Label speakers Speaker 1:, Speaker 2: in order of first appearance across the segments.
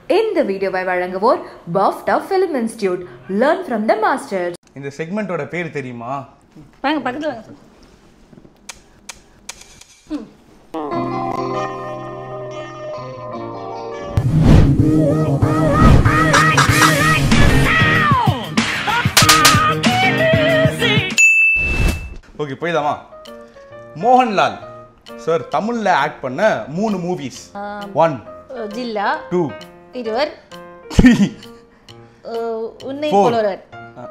Speaker 1: இந்த வீடியோவை வழங்குவோர் BOFTA film institute learn from the masters
Speaker 2: இந்த செக்மெண்ட்டோட பேர் தெரியுமா
Speaker 3: வாங்க பக்கத்தில் வாங்க
Speaker 2: ஓகே போய்தாமா மோகன்லால் சார் தமிழ்ல ஆக்ட் பண்ண மூணு movies one
Speaker 3: uh Jilla
Speaker 2: two
Speaker 3: Iruvar
Speaker 2: three
Speaker 3: uh உன்னை
Speaker 2: Four.
Speaker 3: போலொருவர்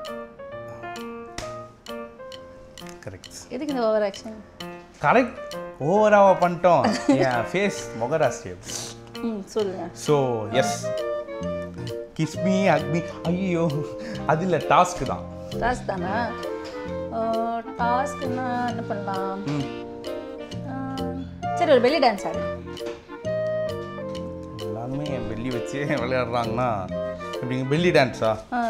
Speaker 2: கரெக்ட்
Speaker 3: எதுக்கு இந்த ஓவர் ஆக்ஷன்
Speaker 2: கரெக்ட் ஓவராக பண்ணிட்டோம் என் ஃபேஸ் முகராசியம்
Speaker 3: ம் சொல்லுங்க
Speaker 2: ஸோ எஸ் கிஸ்மி அக்மி ஐயோ அது இல்லை டாஸ்க் தான்
Speaker 3: டாஸ்க் தானா டாஸ்க்னா என்ன பண்ணலாம்
Speaker 2: ம்.
Speaker 3: அஹ் சரி ஒரு பெல்லி டான்ஸ் ஆடு
Speaker 2: எல்லாருமே வெள்ளி வச்சு விளையாடுறாங்கன்னா இப்படிங்க பெல்லி டான்ஸா
Speaker 3: ஆ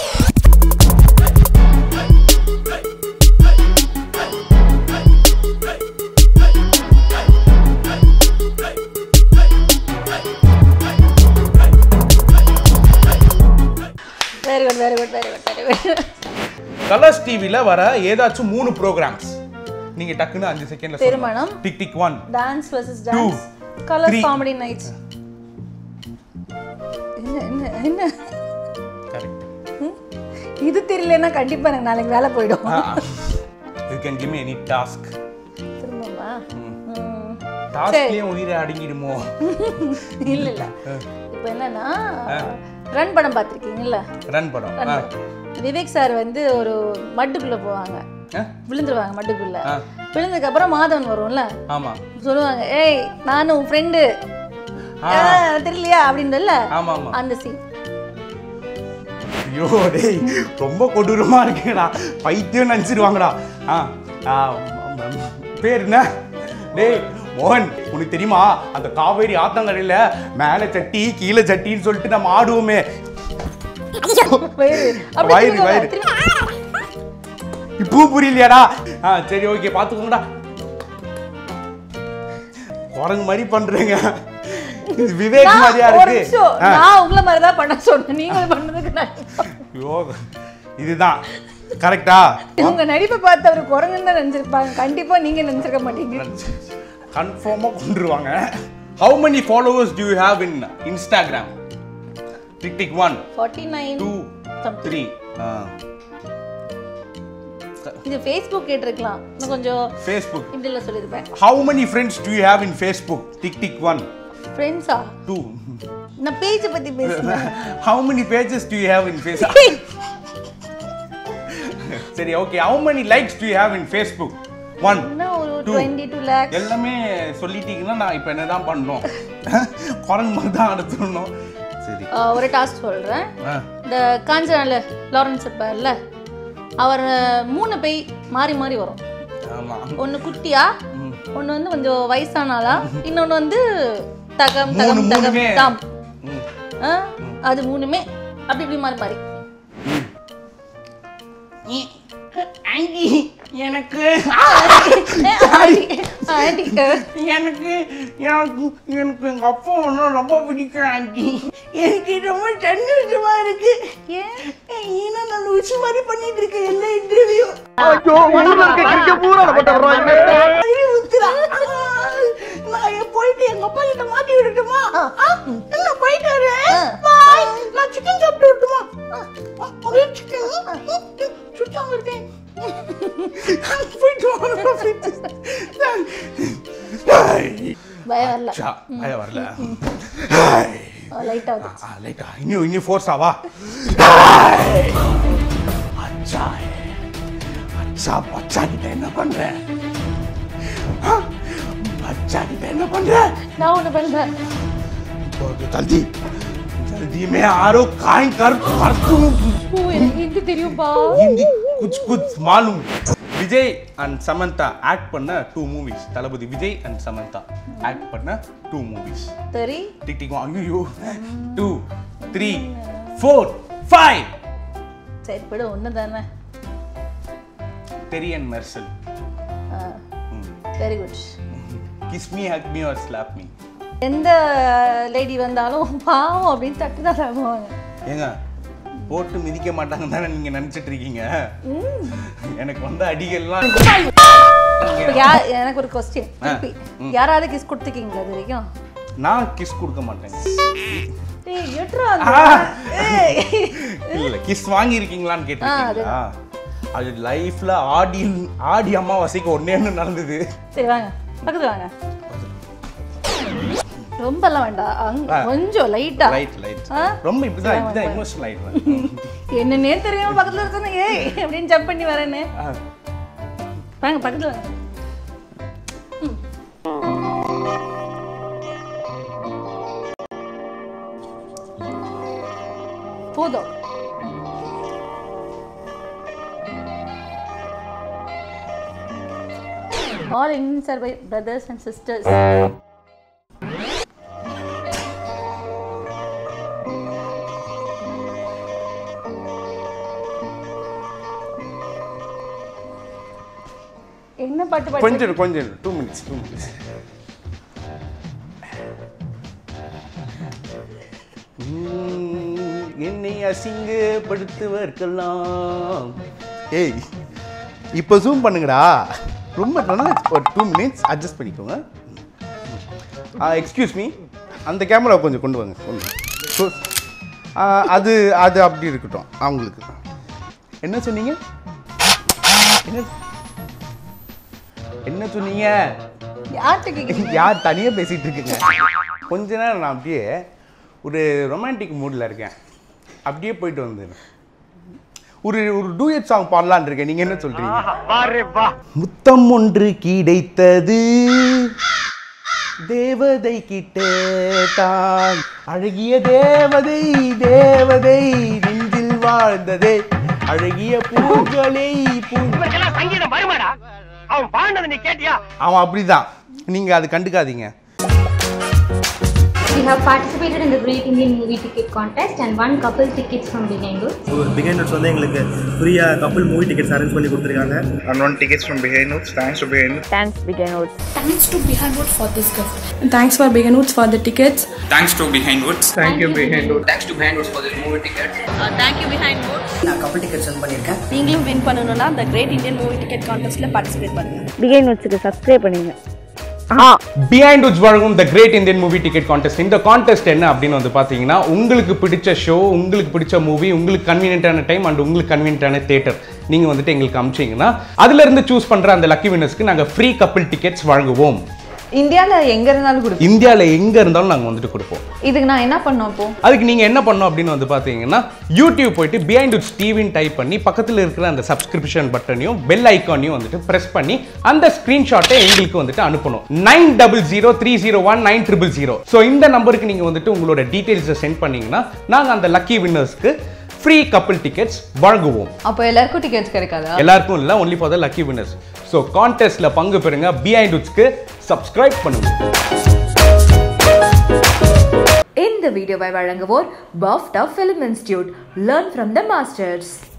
Speaker 3: very good very good very good very good
Speaker 2: Colors டிவியில் வர ஏதாச்சும் மூணு ப்ரோக்ராம்ஸ் நீங்கள் டக்குன்னு அஞ்சு செகண்ட்ல
Speaker 3: திருமணம்.
Speaker 2: Tick tick one
Speaker 3: dance versus
Speaker 2: Two,
Speaker 3: dance Colors
Speaker 2: three.
Speaker 3: Comedy nights என்ன என்ன என்ன
Speaker 2: கரெக்ட்
Speaker 3: ம்? இது தெரியலன்னா கண்டிப்பா எனக்கு நாளைக்கு வேலை போயிடும்
Speaker 2: you can give me any task
Speaker 3: திரும்பமா ம்.
Speaker 2: டாஸ்க்லேயே உயிரை அடங்கிடுமோ
Speaker 3: இல்ல இல்ல இப்போ என்னன்னா ரன் படம் பார்த்துருக்கீங்கல்ல
Speaker 2: ரன் படம்
Speaker 3: ரன்
Speaker 2: ஆ.
Speaker 3: படம். விவேக் சார் வந்து ஒரு மட்டுக்குள்ள போவாங்க
Speaker 2: ஆ?
Speaker 3: விழுந்துருவாங்க மட்டுக்குள்ள
Speaker 2: ஆ.
Speaker 3: விழுந்ததுக்கு அப்புறம் மாதவன் வரும்ல
Speaker 2: ஆமா
Speaker 3: சொல்லுவாங்க ஏய் நானும் உன் ஃப்ரெண்டு தெரியலையா அப்படின்றல
Speaker 2: ஆமா ஆமா
Speaker 3: அந்த சீன்
Speaker 2: ஐயோ டேய் ரொம்ப கொடூரமா இருக்குடா பைத்தியம் நினச்சிடுவாங்கடா ஆ ஆ, ம், ம், பேர் என்ன டேய் மோகன் உனக்கு தெரியுமா அந்த காவேரி ஆத்தங்கரையில் மேலே சட்டி கீழே சட்டின்னு சொல்லிட்டு நம்ம ஆடுவோமே
Speaker 3: வயிறு அப்படி
Speaker 2: வயிறு,
Speaker 3: திரும்புங்க,
Speaker 2: வயிறு.
Speaker 3: திரும்புங்க.
Speaker 2: இப்பவும் புரியலையாடா ஆ சரி ஓகே பார்த்துக்கோங்கடா குரங்கு மாதிரி பண்றீங்க இது விவேக்
Speaker 3: நான்
Speaker 2: மாதிரியா
Speaker 3: ஒரு
Speaker 2: இருக்கு
Speaker 3: நிமிஷம்.
Speaker 2: ஆ.
Speaker 3: நான் உங்களை மாதிரி தான் பண்ண சொன்னேன் நீங்க பண்ணதுக்கு நான்
Speaker 2: ஐயோ இதுதான் கரெக்டா
Speaker 3: உங்க நடிப்பை பார்த்து அவர் குரங்குன்னு தான் நினைச்சிருப்பாங்க கண்டிப்பா நீங்க நினைச்சிருக்க மாட்டீங்க
Speaker 2: கன்ஃபார்மாக கொண்டுருவாங்க how many followers do you have in Instagram tick tick one
Speaker 3: forty nine
Speaker 2: two three
Speaker 3: இது ஃபேஸ்புக் கேட்டிருக்கலாம் இன்னும் கொஞ்சம்
Speaker 2: ஃபேஸ்புக்
Speaker 3: இப்படில சொல்லியிருப்பேன்
Speaker 2: how many friends do you have in Facebook tick tick one
Speaker 3: ஃப்ரெண்ட்ஸா
Speaker 2: டூ
Speaker 3: நான் பேஜை பத்தி பேசுறேன்
Speaker 2: how many pages do you have in Facebook சரி okay how many likes do you have in Facebook one
Speaker 3: என்ன ஒரு
Speaker 2: Two.
Speaker 3: டுவெண்ட்டி டூ லேக்ஸ்
Speaker 2: எல்லாமே சொல்லிட்டீங்கன்னா நான் இப்போ என்ன தான் பண்ணணும் குரங்கு மாதிரி தான் அடுத்துடணும் சரி
Speaker 3: ஒரு டாஸ்க் சொல்றேன்
Speaker 2: ஆ
Speaker 3: இந்த காஞ்சனால லாரன்ஸ் இருப்பார்ல அவர் மூணு பேய் மாறி மாறி வரும்
Speaker 2: ஆமாம்
Speaker 3: ஒன்று குட்டியா ஒன்று வந்து கொஞ்சம் வயசானாலா இன்னொன்று வந்து தகம்
Speaker 2: மூணு
Speaker 3: தகம் தகம்
Speaker 2: மூணுமே
Speaker 3: தாம்
Speaker 2: ம்
Speaker 3: ஆ, அது மூணுமே அப்படி இப்படி மாறி மாறி
Speaker 4: ஆண்டி எனக்கு
Speaker 3: ஆண்டி ஆண்டி
Speaker 4: எனக்கு எனக்கு எனக்கு எங்க அப்பா ஒன்று ரொம்ப பிடிக்கும் ஆண்டி எனக்கு ரொம்ப சந்தோஷமா இருக்கு
Speaker 3: ஏன்
Speaker 4: ஏன்னா நான் லூசு மாதிரி பண்ணிட்டு இருக்கேன் எல்லா இன்டர்வியூ நான் என் போயிட்டு எங்க அப்பா கிட்ட மாட்டி விடட்டுமா ஆ? என்ன போயிட்டு வரேன் பாய் நான் சிக்கன் சாப்பிட்டு விட்டுமா ஒரே சிக்கன் சுட்டாங்க இருக்கேன் போயிட்டு வரேன்
Speaker 3: பயம் வரல
Speaker 2: சா பயம் வரல
Speaker 3: லைட் ஆகுது
Speaker 2: லைட்டா இன்னும் இன்னும் ஃபோர்ஸாவா அச்சா அச்சா பச்சா கிட்ட என்ன பண்ற ஆ? பச்சா கிட்ட என்ன பண்ற
Speaker 3: நான் ஒன்று பண்ணுறேன்
Speaker 2: बहुत जल्दी जल्दी में आरो काइन कर कर तू
Speaker 3: ஓ எனக்கு ஹிந்தி தெரியும்பா
Speaker 2: हिंदी कुछ कुछ मालूम விஜய் அண்ட் சமந்தா ஆக்ட் பண்ண two movies Thalapathy Vijay and Samantha act பண்ண டூ மூவிஸ்
Speaker 3: சரி
Speaker 2: டிக் டிக் ஐயோ டூ த்ரீ ஃபோர் ஃபைவ்
Speaker 3: சரி விடு ஒன்று தானே
Speaker 2: Theri and Mersal
Speaker 3: very good
Speaker 2: kiss me hug me or slap me
Speaker 3: எந்த லேடி வந்தாலும் பாவம் அப்படின்னு தட்டு தான் தருவாங்க
Speaker 2: ஏங்க போட்டு மிதிக்க மாட்டாங்கன்னு தானே நீங்க நினைச்சிட்டு இருக்கீங்க எனக்கு வந்த அடிகள்லாம்
Speaker 3: இப்போ யா எனக்கு ஒரு கொஸ்டின் திருப்பி யாராவது கிஸ் கொடுத்துருக்கீங்களா இது வரைக்கும்
Speaker 2: நான் கிஸ் கொடுக்க மாட்டேங்க
Speaker 3: டேய் எட்ரா
Speaker 2: இல்ல கிஸ் வாங்கி இருக்கீங்களான்னு கேட்டிருக்கீங்களா அது லைஃப்ல ஆடி ஆடி அமாவாசைக்கு ஒன்னே ஒன்று நடந்தது
Speaker 3: சரி வாங்க பக்கத்துல வாங்க ரொம்பலாம் வேண்டாம் அங்க கொஞ்சம் லைட்டா
Speaker 2: லைட் லைட்
Speaker 3: ஆ?
Speaker 2: ரொம்ப இப்படிதான் இப்படிதான் எமோஷனல் ஆயிடுவேன்
Speaker 3: என்னன்னே தெரியாம பக்கத்துல இருக்கணும் ஏய் அப்படின்னு ஜம்ப் பண்ணி வரேன்னு
Speaker 2: ஆ.
Speaker 3: வாங்க பக்கத்துல வாங்க ம். போதும் All Indians are my brothers and sisters. என்ன பாட்டு பாட்டு
Speaker 2: கொஞ்சம் இரு, கொஞ்சம் டூ மினிட்ஸ் டூ மினிட்ஸ் என்னை அசிங்கப்படுத்துவர்க்கெல்லாம் ஏய் இப்போ ஜூம் பண்ணுங்கடா ரொம்ப நல்லா ஒரு டூ மினிட்ஸ் அட்ஜஸ்ட் பண்ணிக்கோங்க எக்ஸ்கியூஸ் மீ அந்த கேமரா கொஞ்சம் கொண்டு வாங்க கொண்டு வாங்க. So, ஆ, அது அது அப்படி இருக்கட்டும் அவங்களுக்கு என்ன சொன்னீங்க என்ன என்ன சொன்னீங்க
Speaker 3: யார்கிட்ட கேக்குறீங்க
Speaker 2: யார் தனியா பேசிட்டு இருக்கீங்க கொஞ்ச நேரம் நான் அப்படியே ஒரு ரொமான்டிக் மூடில் இருக்கேன் அப்படியே போயிட்டு வந்தேன் ஒரு ஒரு டூயட் சாங் பாடலான்னு இருக்கேன் நீங்க என்ன சொல்றீங்க முத்தம் ஒன்று கிடைத்தது தேவதை கிட்ட தான் அழகிய தேவதை தேவதை நெஞ்சில் வாழ்ந்ததே அழகிய பூக்களை பூ
Speaker 5: இவருக்கெல்லாம் சங்கீதம் வருமாடா அவன் பாண்டதை நீ கேட்டியா
Speaker 2: அவன் அப்படிதான் நீங்க அது கண்டுக்காதீங்க
Speaker 6: We have participated in the Great Indian Movie Ticket Contest and won couple tickets from Behind Good.
Speaker 7: Beginners வந்து எங்களுக்கு ஃப்ரீயாக கப்பல் மூவி டிக்கெட்ஸ் அரேஞ்ச் பண்ணி கொடுத்துருக்காங்க
Speaker 8: and won tickets from behind notes. Thanks to behind notes.
Speaker 9: Thanks to Behind Wood for this gift.
Speaker 10: Thanks for Behind Woods for the tickets.
Speaker 8: Thanks to behind woods.
Speaker 5: Thank you behind
Speaker 8: Thanks to behind woods for this movie ticket.
Speaker 7: நான் கப்பல் tickets run பண்ணியிருக்கேன்
Speaker 10: நீங்களும் win பண்ணணும்னா the Great Indian Movie Ticket Contestல participate பண்ணுங்க
Speaker 9: பிகைன் நோட்ஸுக்கு subscribe பண்ணுங்க
Speaker 2: பிஹைண்ட் உட்ஸ் வழங்கும் the great Indian movie ticket contest இந்த கான்டெஸ்ட் என்ன அப்படின்னு வந்து பார்த்தீங்கன்னா உங்களுக்கு பிடிச்ச ஷோ உங்களுக்கு பிடிச்ச மூவி உங்களுக்கு கன்வீனியன்ட்டான டைம் அண்ட் உங்களுக்கு கன்வீனியன்ட்டான தேட்டர் நீங்கள் வந்துட்டு எங்களுக்கு அமிச்சிங்கன்னா அதுலேருந்து சூஸ் பண்ணுற அந்த லக்கி வினர்ஸ்க்கு நாங்கள் ஃப்ரீ கப்பிள் டிக்கெட்ஸ் வழங்குவோம்
Speaker 11: இந்தியாவில் எங்கே இருந்தாலும் கொடுப்போம்
Speaker 2: இந்தியாவில் எங்கே இருந்தாலும் நாங்கள் வந்துட்டு கொடுப்போம்
Speaker 11: இதுக்கு நான் என்ன பண்ணோம் அப்போ
Speaker 2: அதுக்கு நீங்கள் என்ன பண்ணணும் அப்படின்னு வந்து பார்த்தீங்கன்னா யூடியூப் போயிட்டு பிஹைண்ட் உட்ஸ் டிவின்னு டைப் பண்ணி பக்கத்தில் இருக்கிற அந்த சப்ஸ்கிரிப்ஷன் பட்டனையும் பெல் ஐக்கானையும் வந்துட்டு ப்ரெஸ் பண்ணி அந்த ஸ்க்ரீன்ஷாட்டை எங்களுக்கு வந்துட்டு அனுப்பணும் nine double zero three zero one nine triple zero so இந்த நம்பருக்கு நீங்கள் வந்துட்டு உங்களோட டீட்டெயில்ஸை சென்ட் பண்ணீங்கன்னா நாங்கள் அந்த லக்கி வின்னர்ஸ்க்கு ஃப்ரீ கப்பிள் டிக்கெட்ஸ் வழங்குவோம்
Speaker 11: அப்போ எல்லாருக்கும் டிக்கெட்ஸ் கிடைக்காதா
Speaker 2: எல்லாருக்கும் இல்லை only for the lucky winners so கான்டெஸ்ட்ல பங்கு பெறுங்க பிஹைண்ட் உட்ஸ்க்கு சப்ஸ்கிரைப் பண்ணுங்க
Speaker 1: இந்த வீடியோவை வழங்குவோர் BOFTA film institute learn from the masters